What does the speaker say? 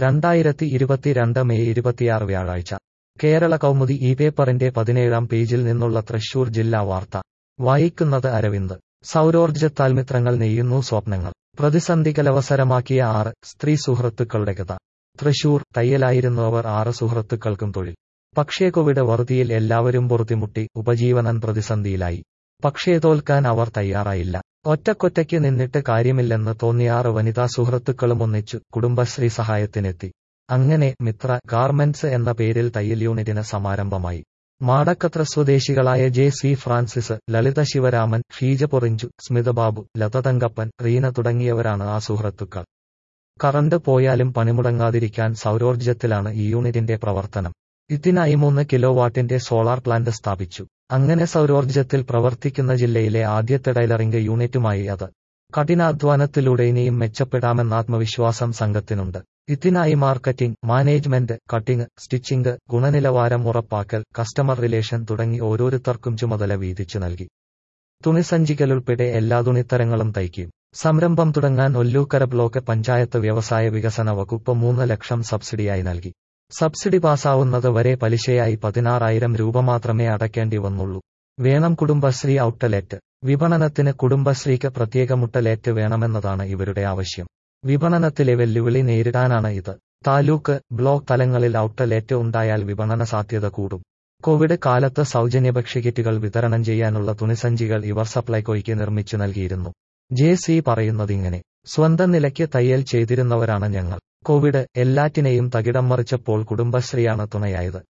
രണ്ടായിരത്തി ഇരുപത്തിരണ്ട് മെയ് ഇരുപത്തിയാറ് വ്യാഴാഴ്ച കേരള കൗമുദി ഈ പേപ്പറിന്റെ പതിനേഴാം പേജിൽ നിന്നുള്ള തൃശൂർ ജില്ലാ വാർത്ത വായിക്കുന്നത് അരവിന്ദ് സൗരോർജ്ജത്താൽ മിത്രങ്ങൾ നെയ്യുന്നു സ്വപ്നങ്ങൾ പ്രതിസന്ധികലവസരമാക്കിയ ആറ് സ്ത്രീ സുഹൃത്തുക്കളുടെ കഥ തൃശൂർ തയ്യലായിരുന്നു അവർ ആറ് സുഹൃത്തുക്കൾക്കും തൊഴിൽ പക്ഷേ കോവിഡ് വറുതിയിൽ എല്ലാവരും പൊറുതിമുട്ടി ഉപജീവനൻ പ്രതിസന്ധിയിലായി പക്ഷേ തോൽക്കാൻ അവർ തയ്യാറായില്ല ഒറ്റക്കൊറ്റയ്ക്ക് നിന്നിട്ട് കാര്യമില്ലെന്ന് തോന്നിയാറ് വനിതാ സുഹൃത്തുക്കളും ഒന്നിച്ചു കുടുംബശ്രീ സഹായത്തിനെത്തി അങ്ങനെ മിത്ര ഗാർമെന്റ്സ് എന്ന പേരിൽ തയ്യൽ യൂണിറ്റിന് സമാരംഭമായി മാടക്കത്ര സ്വദേശികളായ ജെ സി ഫ്രാൻസിസ് ലളിത ശിവരാമൻ ഷീജ പൊറിഞ്ചു സ്മിതബാബു ലത തങ്കപ്പൻ റീന തുടങ്ങിയവരാണ് ആ സുഹൃത്തുക്കൾ കറണ്ട് പോയാലും പണിമുടങ്ങാതിരിക്കാൻ സൗരോർജ്ജത്തിലാണ് ഈ യൂണിറ്റിന്റെ പ്രവർത്തനം ഇതിനായി മൂന്ന് കിലോ വാട്ടിന്റെ സോളാർ പ്ലാന്റ് സ്ഥാപിച്ചു അങ്ങനെ സൗരോർജ്ജത്തിൽ പ്രവർത്തിക്കുന്ന ജില്ലയിലെ ആദ്യത്തെ ടൈലറിംഗ് യൂണിറ്റുമായി അത് കഠിനാധ്വാനത്തിലൂടെ ഇനിയും മെച്ചപ്പെടാമെന്ന ആത്മവിശ്വാസം സംഘത്തിനുണ്ട് ഇതിനായി മാർക്കറ്റിംഗ് മാനേജ്മെന്റ് കട്ടിംഗ് സ്റ്റിച്ചിംഗ് ഗുണനിലവാരം ഉറപ്പാക്കൽ കസ്റ്റമർ റിലേഷൻ തുടങ്ങി ഓരോരുത്തർക്കും ചുമതല വീതിച്ചു നൽകി തുണിസഞ്ചികളുൾപ്പെടെ എല്ലാ തുണിത്തരങ്ങളും തയ്ക്കും സംരംഭം തുടങ്ങാൻ ഒല്ലൂക്കര ബ്ലോക്ക് പഞ്ചായത്ത് വ്യവസായ വികസന വകുപ്പ് മൂന്ന് ലക്ഷം സബ്സിഡിയായി നൽകി സബ്സിഡി പാസ്സാവുന്നത് വരെ പലിശയായി പതിനാറായിരം രൂപ മാത്രമേ അടയ്ക്കേണ്ടി വന്നുള്ളൂ വേണം കുടുംബശ്രീ ഔട്ട്ലെറ്റ് വിപണനത്തിന് കുടുംബശ്രീക്ക് പ്രത്യേക മുട്ടലേറ്റ് വേണമെന്നതാണ് ഇവരുടെ ആവശ്യം വിപണനത്തിലെ വെല്ലുവിളി നേരിടാനാണ് ഇത് താലൂക്ക് ബ്ലോക്ക് തലങ്ങളിൽ ഔട്ട്ലെറ്റ് ഉണ്ടായാൽ വിപണന സാധ്യത കൂടും കോവിഡ് കാലത്ത് സൗജന്യ ഭക്ഷ്യക്കിറ്റുകൾ വിതരണം ചെയ്യാനുള്ള തുണിസഞ്ചികൾ ഇവർ സപ്ലൈകോയ്ക്ക് നിർമ്മിച്ചു നൽകിയിരുന്നു ജെ സി പറയുന്നതിങ്ങനെ സ്വന്തം നിലയ്ക്ക് തയ്യൽ ചെയ്തിരുന്നവരാണ് ഞങ്ങൾ കോവിഡ് എല്ലാറ്റിനെയും തകിടം മറിച്ചപ്പോൾ കുടുംബശ്രീയാണ് തുണയായത്